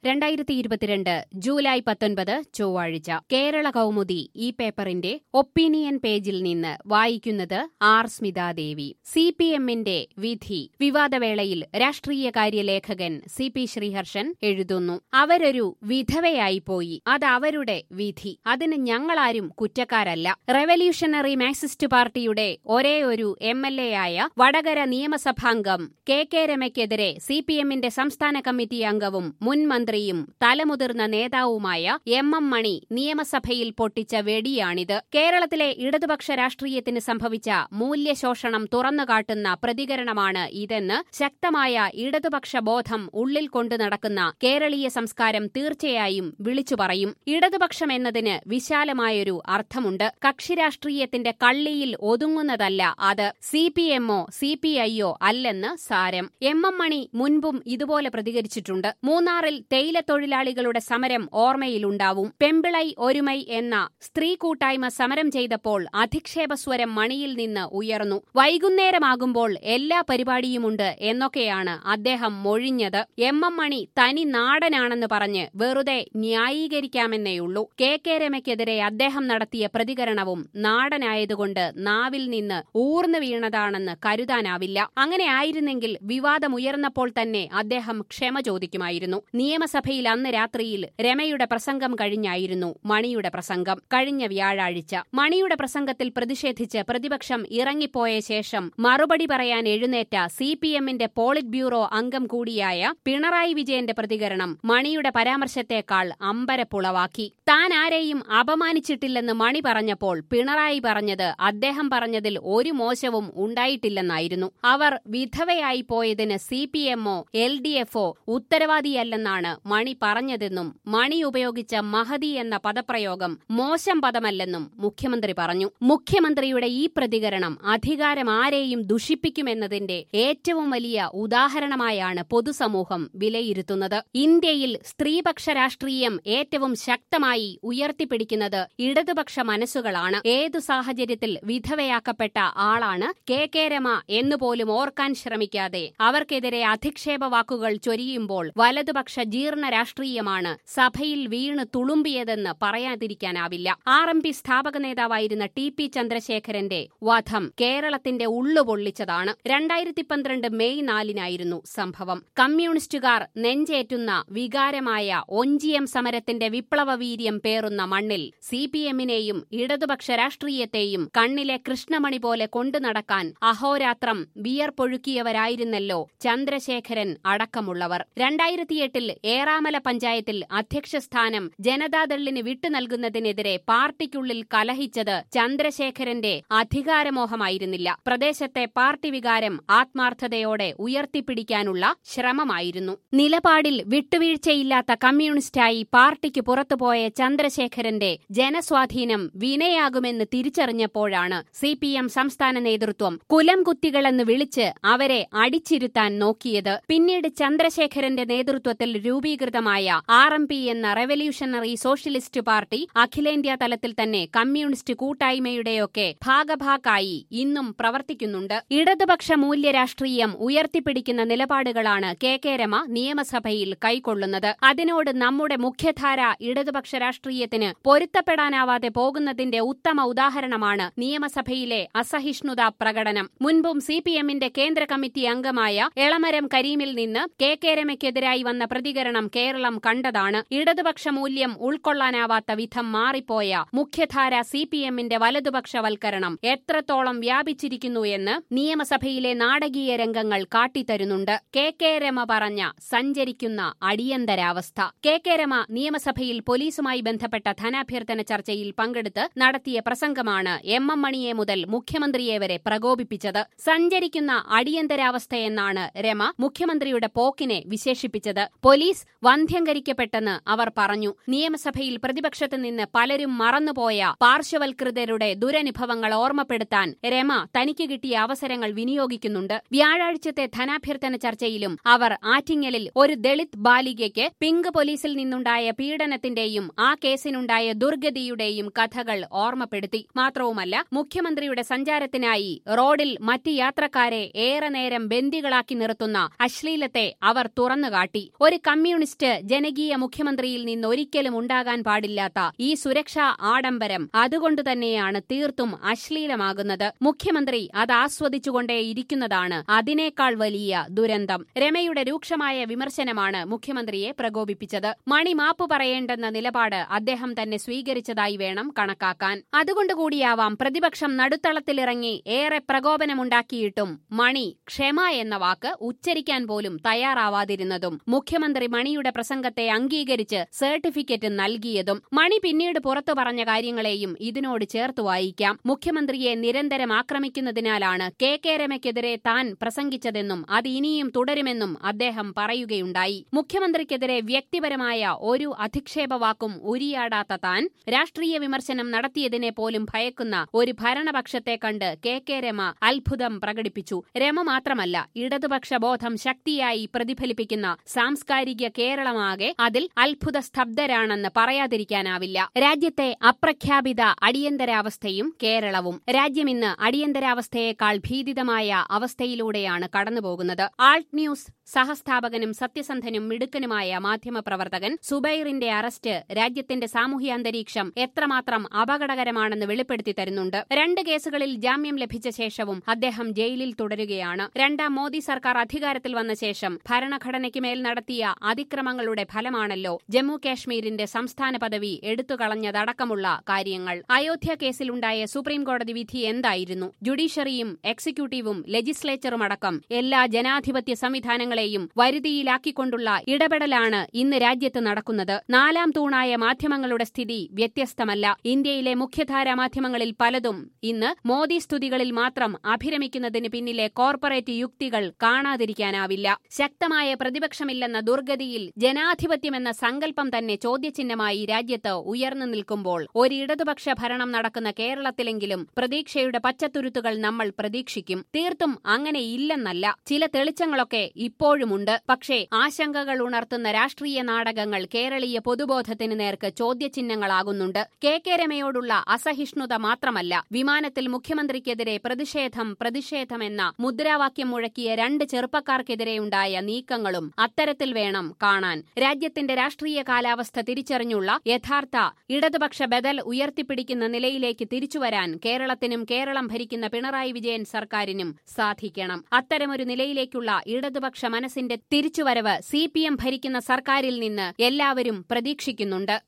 രണ്ടായിരത്തി ഇരുപത്തിരണ്ട് ജൂലൈ പത്തൊൻപത് ചൊവ്വാഴ്ച കേരള കൗമുദി ഈ പേപ്പറിന്റെ ഒപ്പീനിയൻ പേജിൽ നിന്ന് വായിക്കുന്നത് ആർ സ്മിതാദേവി സി പി എമ്മിന്റെ വിധി വിവാദവേളയിൽ രാഷ്ട്രീയകാര്യ ലേഖകൻ സി പി ശ്രീഹർഷൻ എഴുതുന്നു അവരൊരു വിധവയായിപ്പോയി അത് അവരുടെ വിധി അതിന് ഞങ്ങളാരും കുറ്റക്കാരല്ല റെവല്യൂഷണറി മാക്സിസ്റ്റ് പാർട്ടിയുടെ ഒരേ ഒരു എം എൽ എ ആയ വടകര നിയമസഭാംഗം കെ കെ രമയ്ക്കെതിരെ സി പി എമ്മിന്റെ സംസ്ഥാന കമ്മിറ്റി അംഗവും മുൻ മന്ത്രിയും തലമുതിർന്ന നേതാവുമായ എം എം മണി നിയമസഭയിൽ പൊട്ടിച്ച വെടിയാണിത് കേരളത്തിലെ ഇടതുപക്ഷ രാഷ്ട്രീയത്തിന് സംഭവിച്ച മൂല്യശോഷണം തുറന്നുകാട്ടുന്ന പ്രതികരണമാണ് ഇതെന്ന് ശക്തമായ ഇടതുപക്ഷ ബോധം ഉള്ളിൽ കൊണ്ടു നടക്കുന്ന കേരളീയ സംസ്കാരം തീർച്ചയായും വിളിച്ചു പറയും ഇടതുപക്ഷം എന്നതിന് വിശാലമായൊരു അർത്ഥമുണ്ട് കക്ഷിരാഷ്ട്രീയത്തിന്റെ കള്ളിയിൽ ഒതുങ്ങുന്നതല്ല അത് സി പി എമ്മോ സി പി ഐയോ അല്ലെന്ന് സാരം എം എം മണി മുൻപും ഇതുപോലെ പ്രതികരിച്ചിട്ടുണ്ട് മൂന്നാറിൽ തേയിലത്തൊഴിലാളികളുടെ സമരം ഓർമ്മയിലുണ്ടാവും പെമ്പിളൈ ഒരുമൈ എന്ന സ്ത്രീ കൂട്ടായ്മ സമരം ചെയ്തപ്പോൾ അധിക്ഷേപസ്വരം മണിയിൽ നിന്ന് ഉയർന്നു വൈകുന്നേരമാകുമ്പോൾ എല്ലാ പരിപാടിയുമുണ്ട് എന്നൊക്കെയാണ് അദ്ദേഹം മൊഴിഞ്ഞത് എം എം മണി തനി നാടനാണെന്ന് പറഞ്ഞ് വെറുതെ ന്യായീകരിക്കാമെന്നേയുള്ളൂ കെ കെ രമയ്ക്കെതിരെ അദ്ദേഹം നടത്തിയ പ്രതികരണവും നാടനായതുകൊണ്ട് നാവിൽ നിന്ന് ഊർന്നു വീണതാണെന്ന് കരുതാനാവില്ല അങ്ങനെ ആയിരുന്നെങ്കിൽ വിവാദമുയർന്നപ്പോൾ തന്നെ അദ്ദേഹം ക്ഷമ ചോദിക്കുമായിരുന്നു നിയമസഭയിൽ അന്ന് രാത്രിയിൽ രമയുടെ പ്രസംഗം കഴിഞ്ഞായിരുന്നു മണിയുടെ പ്രസംഗം കഴിഞ്ഞ വ്യാഴാഴ്ച മണിയുടെ പ്രസംഗത്തിൽ പ്രതിഷേധിച്ച് പ്രതിപക്ഷം ഇറങ്ങിപ്പോയ ശേഷം മറുപടി പറയാൻ എഴുന്നേറ്റ സി പി എമ്മിന്റെ പോളിറ്റ് ബ്യൂറോ അംഗം കൂടിയായ പിണറായി വിജയന്റെ പ്രതികരണം മണിയുടെ പരാമർശത്തേക്കാൾ അമ്പരപ്പുളവാക്കി താൻ ആരെയും അപമാനിച്ചിട്ടില്ലെന്ന് മണി പറഞ്ഞപ്പോൾ പിണറായി പറഞ്ഞത് അദ്ദേഹം പറഞ്ഞതിൽ ഒരു മോശവും ഉണ്ടായിട്ടില്ലെന്നായിരുന്നു അവർ വിധവയായി പോയതിന് സി പി എമ്മോ എൽ ഡി എഫോ ഉത്തരവാദിയല്ലെന്നാണ് മണി പറഞ്ഞതെന്നും മണി ഉപയോഗിച്ച മഹതി എന്ന പദപ്രയോഗം മോശം പദമല്ലെന്നും മുഖ്യമന്ത്രി പറഞ്ഞു മുഖ്യമന്ത്രിയുടെ ഈ പ്രതികരണം അധികാരം ആരെയും ദുഷിപ്പിക്കുമെന്നതിന്റെ ഏറ്റവും വലിയ ഉദാഹരണമായാണ് പൊതുസമൂഹം വിലയിരുത്തുന്നത് ഇന്ത്യയിൽ സ്ത്രീപക്ഷ രാഷ്ട്രീയം ഏറ്റവും ശക്തമായി ഉയർത്തിപ്പിടിക്കുന്നത് ഇടതുപക്ഷ മനസ്സുകളാണ് ഏതു സാഹചര്യത്തിൽ വിധവയാക്കപ്പെട്ട ആളാണ് കെ കെ രമ എന്നുപോലും ഓർക്കാൻ ശ്രമിക്കാതെ അവർക്കെതിരെ അധിക്ഷേപ വാക്കുകൾ ചൊരിയുമ്പോൾ വലതുപക്ഷ ജീർണ രാഷ്ട്രീയമാണ് സഭയിൽ വീണ് തുളുമ്പിയതെന്ന് പറയാതിരിക്കാനാവില്ല ആർ എം പി സ്ഥാപക നേതാവായിരുന്ന ടി പി ചന്ദ്രശേഖരന്റെ വധം കേരളത്തിന്റെ ഉള്ളുപൊള്ളിച്ചതാണ് രണ്ടായിരത്തി പന്ത്രണ്ട് മെയ് നാലിനായിരുന്നു സംഭവം കമ്മ്യൂണിസ്റ്റുകാർ നെഞ്ചേറ്റുന്ന വികാരമായ ഒഞ്ചിയം സമരത്തിന്റെ വിപ്ലവ വീര്യം പേറുന്ന മണ്ണിൽ സി പി എമ്മിനെയും ഇടതുപക്ഷ രാഷ്ട്രീയത്തെയും കണ്ണിലെ കൃഷ്ണമണി പോലെ കൊണ്ടു നടക്കാൻ അഹോരാത്രം വിയർപ്പൊഴുക്കിയവരായിരുന്നല്ലോ ചന്ദ്രശേഖരൻ അടക്കമുള്ളവർ രണ്ടായിരത്തിയെട്ടിൽ ഏറാമല പഞ്ചായത്തിൽ അധ്യക്ഷസ്ഥാനം ജനതാദളിന് വിട്ടുനൽകുന്നതിനെതിരെ പാർട്ടിക്കുള്ളിൽ കലഹിച്ചത് ചന്ദ്രശേഖരന്റെ അധികാരമോഹമായിരുന്നില്ല പ്രദേശത്തെ പാർട്ടി വികാരം ആത്മാർത്ഥതയോടെ ഉയർത്തിപ്പിടിക്കാനുള്ള ശ്രമമായിരുന്നു നിലപാടിൽ വിട്ടുവീഴ്ചയില്ലാത്ത കമ്മ്യൂണിസ്റ്റായി പാർട്ടിക്ക് പുറത്തുപോയ ചന്ദ്രശേഖരന്റെ ജനസ്വാധീനം വിനയാകുമെന്ന് തിരിച്ചറിഞ്ഞപ്പോഴാണ് സി പി എം സംസ്ഥാന നേതൃത്വം കുലം കുത്തികളെന്ന് വിളിച്ച് അവരെ അടിച്ചിരുത്താൻ നോക്കിയത് പിന്നീട് ചന്ദ്രശേഖരന്റെ നേതൃത്വത്തിൽ രൂപീകൃതമായ ആർ എം പി എന്ന റെവല്യൂഷണറി സോഷ്യലിസ്റ്റ് പാർട്ടി അഖിലേന്ത്യാ തലത്തിൽ തന്നെ കമ്മ്യൂണിസ്റ്റ് കൂട്ടായ്മയുടെയൊക്കെ ഭാഗഭാക്കായി ഇന്നും പ്രവർത്തിക്കുന്നുണ്ട് ഇടതുപക്ഷ മൂല്യ രാഷ്ട്രീയം ഉയർത്തിപ്പിടിക്കുന്ന നിലപാടുകളാണ് കെ കെ രമ നിയമസഭയിൽ കൈക്കൊള്ളുന്നത് അതിനോട് നമ്മുടെ മുഖ്യധാര ഇടതുപക്ഷ രാഷ്ട്രീയത്തിന് പൊരുത്തപ്പെടാനാവാതെ പോകുന്നതിന്റെ ഉത്തമ ഉദാഹരണമാണ് നിയമസഭയിലെ അസഹിഷ്ണുതാ പ്രകടനം മുൻപും സി പി എമ്മിന്റെ കേന്ദ്ര കമ്മിറ്റി അംഗമായ എളമരം കരീമിൽ നിന്ന് കെ കെ രമയ്ക്കെതിരായി വന്ന പ്രതികരണം കേരളം കണ്ടതാണ് ഇടതുപക്ഷ മൂല്യം ഉൾക്കൊള്ളാനാവാത്ത വിധം മാറിപ്പോയ മുഖ്യധാര സി പി എമ്മിന്റെ വലതുപക്ഷവൽക്കരണം എത്രത്തോളം വ്യാപിച്ചിരിക്കുന്നു എന്ന് നിയമസഭയിലെ നാടകീയ രംഗങ്ങൾ കാട്ടിത്തരുന്നുണ്ട് കെ കെ രമ പറഞ്ഞ സഞ്ചരിക്കുന്ന അടിയന്തരാവസ്ഥ കെ കെ രമ നിയമസഭയിൽ പോലീസുമായി ബന്ധപ്പെട്ട ധനാഭ്യർത്ഥന ചർച്ചയിൽ പങ്കെടുത്ത് നടത്തിയ പ്രസംഗമാണ് എം എം മണിയെ മുതൽ മുഖ്യമന്ത്രിയെ വരെ പ്രകോപിപ്പിച്ചത് സഞ്ചരിക്കുന്ന അടിയന്തരാവസ്ഥയെന്നാണ് രമ മുഖ്യമന്ത്രിയുടെ പോക്കിനെ വിശേഷിപ്പിച്ചത് പോലീസ് വന്ധ്യംകരിക്കപ്പെട്ടെന്ന് അവർ പറഞ്ഞു നിയമസഭയിൽ പ്രതിപക്ഷത്ത് നിന്ന് പലരും മറന്നുപോയ പാർശ്വവൽകൃതരുടെ ദുരനുഭവങ്ങൾ ഓർമ്മപ്പെടുത്താൻ രമ തനിക്ക് കിട്ടിയ അവസരങ്ങൾ വിനിയോഗിക്കുന്നുണ്ട് വ്യാഴാഴ്ചത്തെ ധനാഭ്യർത്ഥന ചർച്ചയിലും അവർ ആറ്റിങ്ങലിൽ ഒരു ദളിത് ബാലികയ്ക്ക് പിങ്ക് പോലീസിൽ നിന്നുണ്ടായ പീഡനത്തിന്റെയും ആ കേസിനുണ്ടായ ദുർഗതിയുടെയും കഥകൾ ഓർമ്മപ്പെടുത്തി മാത്രവുമല്ല മുഖ്യമന്ത്രിയുടെ സഞ്ചാരത്തിനായി റോഡിൽ മറ്റ് യാത്രക്കാരെ ഏറെ നേരം ബന്ദികളാക്കി നിർത്തുന്ന അശ്ലീലത്തെ അവർ തുറന്നുകാട്ടി ഒരു കമ്മ്യൂണിസ്റ്റ് കമ്മ്യൂണിസ്റ്റ് ജനകീയ മുഖ്യമന്ത്രിയിൽ നിന്ന് ഒരിക്കലും ഉണ്ടാകാൻ പാടില്ലാത്ത ഈ സുരക്ഷാ ആഡംബരം അതുകൊണ്ട് തന്നെയാണ് തീർത്തും അശ്ലീലമാകുന്നത് മുഖ്യമന്ത്രി അത് ആസ്വദിച്ചുകൊണ്ടേയിരിക്കുന്നതാണ് അതിനേക്കാൾ വലിയ ദുരന്തം രമയുടെ രൂക്ഷമായ വിമർശനമാണ് മുഖ്യമന്ത്രിയെ പ്രകോപിപ്പിച്ചത് മണി മാപ്പ് പറയേണ്ടെന്ന നിലപാട് അദ്ദേഹം തന്നെ സ്വീകരിച്ചതായി വേണം കണക്കാക്കാൻ അതുകൊണ്ടുകൂടിയാവാം പ്രതിപക്ഷം നടുത്തളത്തിലിറങ്ങി ഏറെ പ്രകോപനമുണ്ടാക്കിയിട്ടും മണി ക്ഷമ എന്ന വാക്ക് ഉച്ചരിക്കാൻ പോലും തയ്യാറാവാതിരുന്നതും മുഖ്യമന്ത്രി മണിയുടെ പ്രസംഗത്തെ അംഗീകരിച്ച് സർട്ടിഫിക്കറ്റ് നൽകിയതും മണി പിന്നീട് പുറത്തു പറഞ്ഞ കാര്യങ്ങളെയും ഇതിനോട് ചേർത്ത് വായിക്കാം മുഖ്യമന്ത്രിയെ നിരന്തരം ആക്രമിക്കുന്നതിനാലാണ് കെ കെ രമയ്ക്കെതിരെ താൻ പ്രസംഗിച്ചതെന്നും അത് ഇനിയും തുടരുമെന്നും അദ്ദേഹം പറയുകയുണ്ടായി മുഖ്യമന്ത്രിക്കെതിരെ വ്യക്തിപരമായ ഒരു അധിക്ഷേപ വാക്കും ഉരിയാടാത്ത താൻ രാഷ്ട്രീയ വിമർശനം നടത്തിയതിനെ പോലും ഭയക്കുന്ന ഒരു ഭരണപക്ഷത്തെ കണ്ട് കെ കെ രമ അത്ഭുതം പ്രകടിപ്പിച്ചു രമ മാത്രമല്ല ഇടതുപക്ഷ ബോധം ശക്തിയായി പ്രതിഫലിപ്പിക്കുന്ന സാംസ്കാരിക കേരളമാകെ അതിൽ അത്ഭുത സ്തബ്ധരാണെന്ന് പറയാതിരിക്കാനാവില്ല രാജ്യത്തെ അപ്രഖ്യാപിത അടിയന്തരാവസ്ഥയും കേരളവും രാജ്യം ഇന്ന് അടിയന്തരാവസ്ഥയേക്കാൾ ഭീതിതമായ അവസ്ഥയിലൂടെയാണ് കടന്നുപോകുന്നത് ആൾട്ട് ന്യൂസ് സഹസ്ഥാപകനും സത്യസന്ധനും മിടുക്കനുമായ മാധ്യമപ്രവർത്തകൻ സുബൈറിന്റെ അറസ്റ്റ് രാജ്യത്തിന്റെ സാമൂഹ്യാന്തരീക്ഷം എത്രമാത്രം അപകടകരമാണെന്ന് വെളിപ്പെടുത്തി തരുന്നുണ്ട് രണ്ട് കേസുകളിൽ ജാമ്യം ലഭിച്ച ശേഷവും അദ്ദേഹം ജയിലിൽ തുടരുകയാണ് രണ്ടാം മോദി സർക്കാർ അധികാരത്തിൽ വന്ന ശേഷം ഭരണഘടനയ്ക്ക് മേൽ നടത്തിയ അതിക്രമങ്ങളുടെ ഫലമാണല്ലോ ജമ്മു കാശ്മീരിന്റെ സംസ്ഥാന പദവി എടുത്തുകളഞ്ഞതടക്കമുള്ള കാര്യങ്ങൾ അയോധ്യ കേസിലുണ്ടായ സുപ്രീം കോടതി വിധി എന്തായിരുന്നു ജുഡീഷ്യറിയും എക്സിക്യൂട്ടീവും ലെജിസ്ലേച്ചറും അടക്കം എല്ലാ ജനാധിപത്യ സംവിധാനങ്ങളെയും വരുതിയിലാക്കിക്കൊണ്ടുള്ള ഇടപെടലാണ് ഇന്ന് രാജ്യത്ത് നടക്കുന്നത് നാലാം തൂണായ മാധ്യമങ്ങളുടെ സ്ഥിതി വ്യത്യസ്തമല്ല ഇന്ത്യയിലെ മുഖ്യധാരാ മാധ്യമങ്ങളിൽ പലതും ഇന്ന് മോദി സ്തുതികളിൽ മാത്രം അഭിരമിക്കുന്നതിന് പിന്നിലെ കോർപ്പറേറ്റ് യുക്തികൾ കാണാതിരിക്കാനാവില്ല ശക്തമായ പ്രതിപക്ഷമില്ലെന്ന ദുർഗതിയിൽ ജനാധിപത്യമെന്ന സങ്കല്പം തന്നെ ചോദ്യചിഹ്നമായി രാജ്യത്ത് ഉയർന്നു നിൽക്കുമ്പോൾ ഒരു ഇടതുപക്ഷ ഭരണം നടക്കുന്ന കേരളത്തിലെങ്കിലും പ്രതീക്ഷയുടെ പച്ചത്തുരുത്തുകൾ നമ്മൾ പ്രതീക്ഷിക്കും തീർത്തും അങ്ങനെ ഇല്ലെന്നല്ല ചില തെളിച്ചങ്ങളൊക്കെ ഇപ്പോഴുമുണ്ട് പക്ഷേ ആശങ്കകൾ ഉണർത്തുന്ന രാഷ്ട്രീയ നാടകങ്ങൾ കേരളീയ പൊതുബോധത്തിന് നേർക്ക് ചോദ്യചിഹ്നങ്ങളാകുന്നുണ്ട് കെ കെ രമയോടുള്ള അസഹിഷ്ണുത മാത്രമല്ല വിമാനത്തിൽ മുഖ്യമന്ത്രിക്കെതിരെ പ്രതിഷേധം പ്രതിഷേധമെന്ന മുദ്രാവാക്യം മുഴക്കിയ രണ്ട് ചെറുപ്പക്കാർക്കെതിരെയുണ്ടായ നീക്കങ്ങളും അത്തരത്തിൽ വേണം കാണാൻ രാജ്യത്തിന്റെ രാഷ്ട്രീയ കാലാവസ്ഥ തിരിച്ചറിഞ്ഞുള്ള യഥാർത്ഥ ഇടതുപക്ഷ ബദൽ ഉയർത്തിപ്പിടിക്കുന്ന നിലയിലേക്ക് തിരിച്ചുവരാൻ കേരളത്തിനും കേരളം ഭരിക്കുന്ന പിണറായി വിജയൻ സർക്കാരിനും സാധിക്കണം അത്തരമൊരു നിലയിലേക്കുള്ള ഇടതുപക്ഷ മനസ്സിന്റെ തിരിച്ചുവരവ് സി ഭരിക്കുന്ന സർക്കാരിൽ നിന്ന് എല്ലാവരും പ്രതീക്ഷിക്കുന്നുണ്ട്